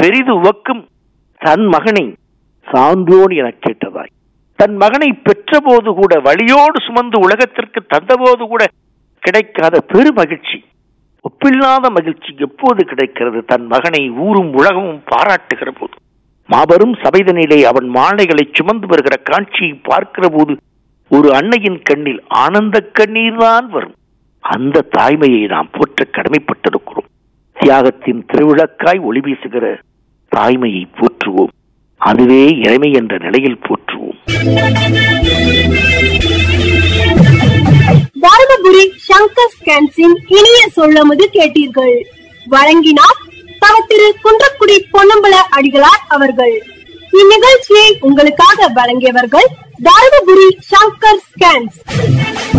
பெரிது உவக்கும் தன் மகனை சான்றோன் எனக் கேட்டதாய் தன் மகனை பெற்றபோது கூட வழியோடு சுமந்து உலகத்திற்கு தந்தபோது கூட கிடைக்காத பெரு மகிழ்ச்சி ஒப்பில்லாத மகிழ்ச்சி எப்போது கிடைக்கிறது தன் மகனை ஊரும் உலகமும் பாராட்டுகிற போது மாபெரும் சபைதனிலே அவன் மாலைகளை சுமந்து வருகிற காட்சியை பார்க்கிற போது ஒரு அன்னையின் கண்ணில் ஆனந்த கண்ணீர் தான் வரும் அந்த தாய்மையை நாம் போற்ற கடமைப்பட்டிருக்கிறோம் தியாகத்தின் திருவிளக்காய் ஒளி வீசுகிற தாய்மையை போற்றுவோம் அதுவே இறைமை என்ற நிலையில் போற்றுவோம் தருமபுரி சங்கர் ஸ்கேன்ஸின் இனிய சொல்லமுது கேட்டீர்கள் வழங்கினார் தவ திரு குன்றக்குடி பொன்னம்பல அடிகளார் அவர்கள் இந்நிகழ்ச்சியை உங்களுக்காக வழங்கியவர்கள் தருமபுரி சங்கர் ஸ்கேன்ஸ்